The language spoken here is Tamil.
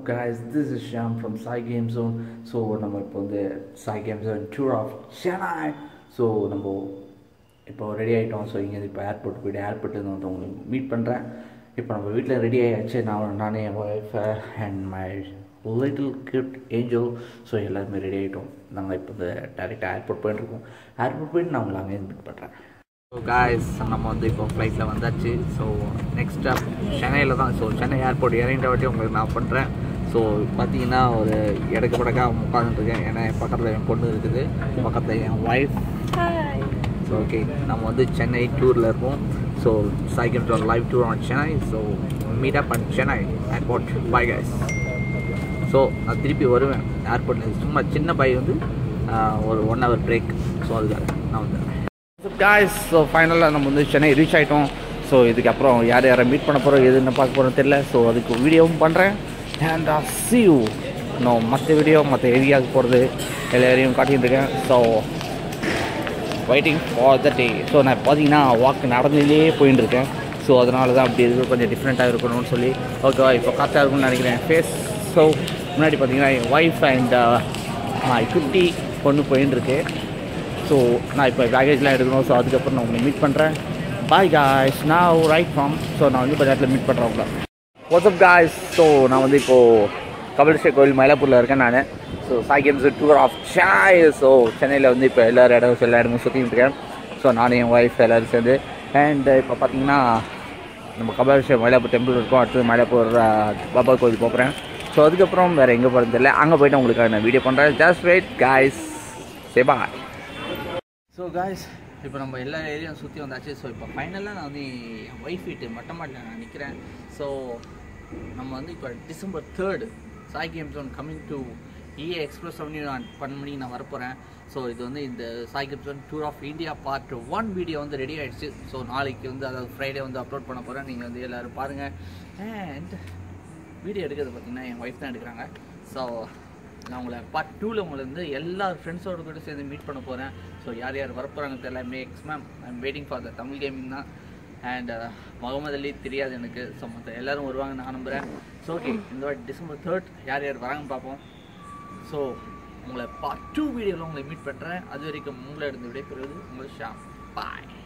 guys, this is Shyam from Sai Game Zone. So நம்ம இப்போ வந்து Sai game zone tour of Chennai so நம்ம இப்போ ரெடி ஆகிட்டோம் ஸோ இங்கே இப்போ ஏர்போர்ட் போய்ட்டு ஏர்போர்ட்லேருந்து வந்து உங்களுக்கு மீட் பண்ணுறேன் இப்போ நம்ம வீட்டில் ரெடி ஆகியாச்சு நான் நானே என் wife and my little gift angel so எல்லாருமே ரெடி ஆகிட்டோம் நாங்கள் இப்போ வந்து டேரெக்டாக ஏர்போர்ட் போயிட்டுருக்கோம் ஏர்போர்ட் போயிட்டு நான் உங்களை அங்கே மீட் பண்ணுறேன் ஸோ காய்ஸ் நம்ம வந்து இப்போ ஃப்ளைட்டில் வந்தாச்சு ஸோ நெக்ஸ்ட் ஸ்டாப் சென்னையில் தான் ஸோ சென்னை ஏர்போர்ட் இறங்கிட்ட வாட்டி உங்களுக்கு நான் பண்ணுறேன் ஸோ பார்த்தீங்கன்னா ஒரு இடக்கு படக்கா உட்காந்துருக்கேன் ஏன்னா என் பக்கத்தில் என் பொண்ணு இருக்குது பக்கத்தில் என் ஒய்ஃப் ஸோ ஓகே நம்ம வந்து சென்னை டூரில் இருக்கோம் so cycle tour live tour on Chennai so meet up at Chennai airport bye guys so நான் திருப்பி வருவேன் ஏர்போர்ட்டில் சும்மா சின்ன பை வந்து ஆஹ், ஒரு ஒன் ஹவர் பிரேக் ஸோ அதுக்காக நான் வந்துடுறேன் காய்ஸ் ஸோ ஃபைனலாக நம்ம வந்து சென்னை ரீச் ஆகிட்டோம் ஸோ இதுக்கப்புறம் யார் யாரை மீட் பண்ண போகிறோம் எது என்ன பார்க்க போகிறோம் தெரியல ஸோ அதுக்கு வீடியோவும் பண்ணுறேன் அண்ட் சி யூ நான் மற்ற வீடியோ மற்ற ஏரியாவுக்கு போகிறது எல்லாரையும் காட்டிகிட்டு இருக்கேன் so waiting for the day so நான் பார்த்தீங்கன்னா வாக் நடந்துலே போயின்னு இருக்கேன் ஸோ அதனால தான் அப்படி இருக்கு கொஞ்சம் டிஃப்ரெண்ட்டாக இருக்கணும்னு சொல்லி ஓகேவா இப்போ காற்றா இருக்கும்னு நினைக்கிறேன் ஃபேஸ் ஸோ முன்னாடி பார்த்தீங்கன்னா என் ஒய்ஃப் அண்ட் மை குட்டி பொண்ணு போயின்னு இருக்கு ஸோ நான் இப்போ பேகேஜ்லாம் எடுக்கணும் ஸோ அதுக்கப்புறம் நான் உங்களை மீட் பண்ணுறேன் பாய் காய்ஸ் நான் ரைட் ஃபார்ம் ஸோ நான் வந்து கொஞ்ச நேரத்தில் மீட் பண்ணுறேன் உங்களை வாட்ஸ்அப் காய்ஸ் ஸோ நான் வந்து இப்போது கபிலேஸ்வர் கோவில் மயிலாப்பூரில் இருக்கேன் நான் so Sai games tour of Chennai so சென்னையில் வந்து இப்போ எல்லா இடம் எல்லா இடமும் சுற்றிட்டு இருக்கேன் ஸோ நானும் என் ஒய்ஃப் எல்லோரும் சேர்ந்து அண்ட் இப்போ பார்த்தீங்கன்னா நம்ம கபாலேஸ்வர் மயிலாப்பூர் டெம்பிள் இருக்கோம் அடுத்து மயிலாப்பூர் அஹ், பாபா கோவில் போகிறேன் ஸோ அதுக்கப்புறம் வேறு எங்கே போகிறது தெரியல அங்கே போயிட்டு உங்களுக்கு நான் வீடியோ பண்ணுறேன் just wait guys say bye so guys இப்போ நம்ம எல்லா ஏரியாவும் சுற்றி வந்தாச்சு ஸோ இப்போ ஃபைனலாக நான் வந்து என் ஒய்ஃப் வீட்டு மொட்டை மாட்டில் நான் நிற்கிறேன் ஸோ நம்ம வந்து இப்போ December third Sai game zone coming to EA express avenue நான் பன்னெண்டு மணிக்கு நான் வரப்போகிறேன் ஸோ இது வந்து இந்த Sai game zone tour of India part one video வந்து ரெடி ஆயிடுச்சு ஸோ நாளைக்கு வந்து அதாவது ஃப்ரைடே வந்து அப்லோட் பண்ண போகிறேன் நீங்கள் வந்து எல்லோரும் பாருங்கள் அண்ட் வீடியோ எடுக்கிறது பார்த்தீங்கன்னா என் ஒய்ஃப் தான் எடுக்கிறாங்க ஸோ நான் உங்களை பார்ட் டூவில் உங்களை வந்து எல்லா ஃப்ரெண்ட்ஸோட கூட சேர்ந்து மீட் பண்ண போகிறேன் ஸோ யார் யார் வரப்போகிறாங்க தெரியல max ma'am I'm waiting for the Tamil gaming தான் அண்ட் முகமது அலி தெரியாது எனக்கு ஸோ மற்ற எல்லோரும் வருவாங்க நான் நம்புகிறேன் ஸோ ஓகே இந்த வாட்டி டிசம்பர் தேர்ட் யார் யார் வராங்கன்னு பார்ப்போம் ஸோ உங்களை பார்ட் டூ வீடியோவில் உங்களை மீட் பண்ணுறேன் அது வரைக்கும் உங்களை இருந்து விடைபெறுவது உங்கள் ஷாம் பாய்